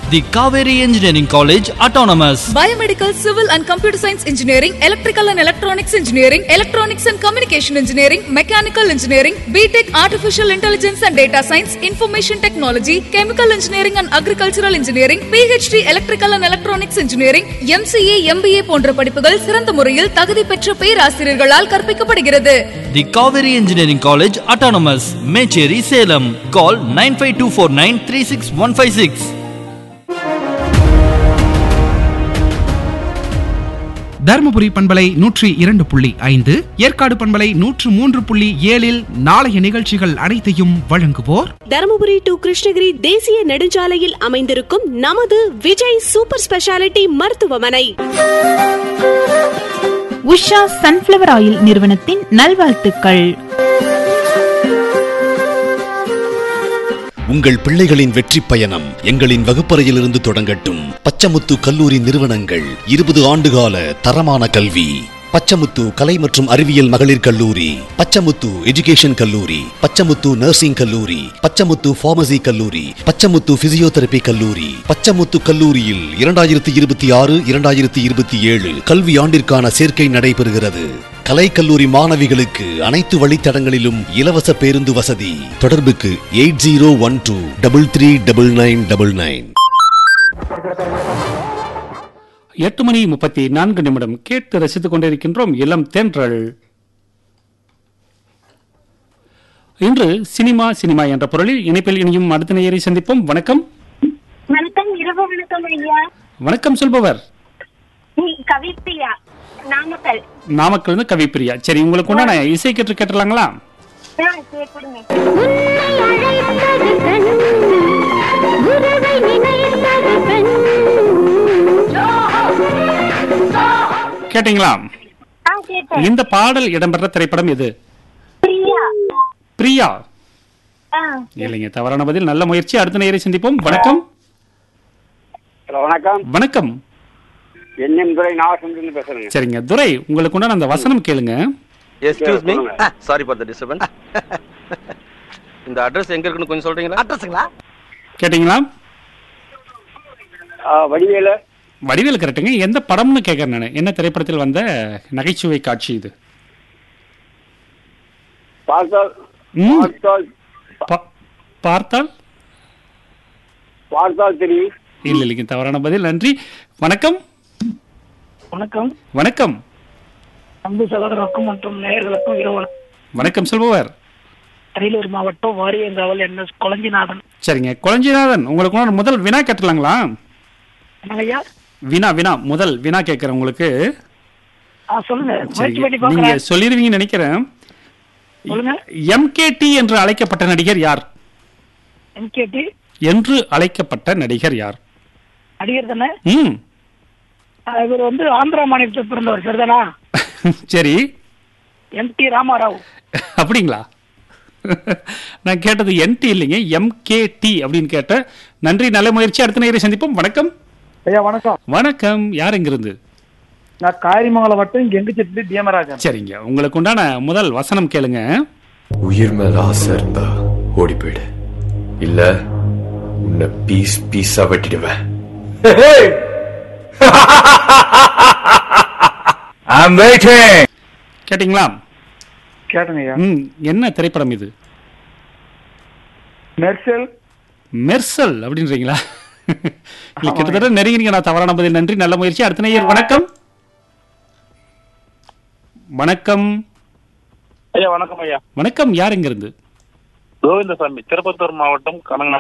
The Kaveri Engineering College Autonomous. Biomedical, Civil and Computer Science Engineering, Electrical and Electronics Engineering, Electronics and Communication Engineering, Mechanical Engineering, BTech Artificial Intelligence and Data Science, Information Technology, Chemical Engineering and Agricultural Engineering, PhD Electrical and Electronics Engineering, MCA, MBA போன்ற படிப்புகள் சிறந்த முறையில் தகுதி பெற்ற பேராசிரியர்களால் கற்பிக்கப்படுகிறது The Kaveri Engineering College Autonomous. Mecheri Salem. Call 95249 Dharmapuri பண்பலை நூற்றி இரண்டு புள்ளி ஐந்து ஏற்காடு பண்பலை நூற்று மூன்று புள்ளி ஏழில் நாளைய நிகழ்ச்சிகள் அனைத்தையும் வழங்குவோர் தருமபுரி டு கிருஷ்ணகிரி தேசிய நெடுஞ்சாலையில் அமைந்திருக்கும் நமது விஜய் சூப்பர் ஸ்பெஷாலிட்டி மருத்துவமனை உஷா சன்ஃப்ளவர் ஆயில் நிறுவனத்தின் நல்வாழ்த்துக்கள் உங்கள் பிள்ளைகளின் வெற்றி பயணம் எங்களின் வகுப்பறையிலிருந்து தொடங்கட்டும் பச்சமுத்து கல்லூரி நிறுவனங்கள் இருபது ஆண்டுகால தரமான கல்வி பச்சமுத்து கலை மற்றும் அறிவியல் மகளிர் கல்லூரி பச்சமுத்து எஜுகேஷன் கல்லூரி பச்சமுத்து நர்சிங் கல்லூரி பச்சமுத்து பார்மசி கல்லூரி பச்சமுத்து பிசியோதெரபி கல்லூரி பச்சமுத்து கல்லூரியில் இரண்டாயிரத்தி இருபத்தி ஆறு இரண்டாயிரத்தி இருபத்தி ஏழு கல்வி ஆண்டிற்கான சேர்க்கை நடைபெறுகிறது கலைக்கல்லூரி மாணவிகளுக்கு அனைத்து வழித்தடங்களிலும் இலவச பேருந்து வசதி தொடர்புக்கு eight zero one two double three double nine double nine எட்டு மணி முப்பத்தி நான்கு நிமிடம் கேட்டு ரசித்துக் கொண்டிருக்கின்றோம் இளம் தென்றல் இன்று சினிமா சினிமா என்ற பொருளில் இணைப்பில் இனியும் அடுத்த நேயரை சந்திப்போம் வணக்கம் வணக்கம் இரவு வணக்கம் ஐயா வணக்கம் சொல்பவர் நீ கவிப்பிரியா நாமக்கல் நாமக்கல் இருந்து கவிப்பிரியா சரி உங்களுக்கு உண்டான இசை கேட்டு கேட்டுலாங்களா ஆ, சரி, கொடுங்க கேட்டீங்களா ஆ கேட்டேன் இந்த பாடல் இடம்பெற்ற திரைப்படம் எது பிரியா பிரியா ஆ இல்லைங்க தவறான பதில் நல்ல முயற்சி அடுத்த நேயரை சந்திப்போம் வணக்கம் ஹலோ வணக்கம் வணக்கம் என்எம் துறை நாகசந்திரன் பேசுறேங்க சரிங்க துரை உங்களுக்கு உண்டான அந்த வசனம் கேளுங்க எஸ்கியூஸ் மீ சொல்லுங்க. சாரி ஃபார் த டிஸ்டர்பன்ஸ் இந்த அட்ரஸ் எங்க இருக்குன்னு கொஞ்சம் சொல்றீங்களா அட்ரஸுங்களா கேட்டீங்களா ஆ, வடிவேலு வடிவேல் கரெக்டுங்க எந்த படம்னு கேட்கறேன் நான் என்ன திரைப்படத்தில் வந்த நகைச்சுவை காட்சி இது பார்த்தால் ம், பார்த்தால் பா- பார்த்தால் பார்த்தால் தெரியும் இல்ல இல்லைங்க தவறான பதில் நன்றி வணக்கம் வணக்கம் வணக்கம் அன்பு சகோதரருக்கும் மற்றும் நேயர்களுக்கும் இரவு வணக்கம் சொல்பவர் அரியலூர் மாவட்டம் வாரியங்காவல் என் எஸ் கொளஞ்சிநாதன் சரிங்க குழஞ்சிநாதன் உங்களுக்கு உண்டான முதல் வினா கேட்டலாங்களா ஐயா வினா வினா முதல் வினா கேட்கறேன் உங்களுக்கு ஆ சொல்லுங்க முயற்சி சரிங்க பண்ணி நீங்க பாக்குறேன் சொல்லிருவீங்கன்னு நினைக்கிறேன் சொல்லுங்க எம்கேடி என்று அழைக்கப்பட்ட நடிகர் யார் எம்கேடி என்று அழைக்கப்பட்ட நடிகர் யார் நடிகர் தானே ம் ஆ, இவர் வந்து ஆந்திரா மாநிலத்தை பிறந்தவர் சரிதானா சரி எம் டி ராமாராவ் அப்படிங்களா நான் கேட்டது என்டி இல்லைங்க எம்கேடி அப்படின்னு கேட்டேன் நன்றி நல்ல முயற்சி அடுத்த நேரம் சந்திப்போம் வணக்கம் ஐயா வணக்கம் வணக்கம் யார் எங்கிருந்து நான் காரிமங்கலம் வட்டம் இங்க எங்க செட்டு டிஎமராஜன் சரிங்க உங்களுக்கு உண்டான முதல் வசனம் கேளுங்க உயிர் மேல ஆசை இருந்தா ஓடி போயிடு இல்ல உன்னை பீஸ் பீஸா வெட்டிடுவேன் கேட்டிங்களா கேட்டேங்க ஐயா ம் என்ன திரைப்படம் இது மெர்சல் மெர்சல் அப்படின்றீங்களா இல்ல கிட்டத்தட்ட நெருங்கினீங்க நான் தவறான பதில் நன்றி நல்ல முயற்சி அடுத்த நேயர் வணக்கம் வணக்கம் ஐயா வணக்கம் ஐயா வணக்கம் யார் எங்கிருந்து கோவிந்தசாமி திருப்பத்தூர் மாவட்டம் கனங்க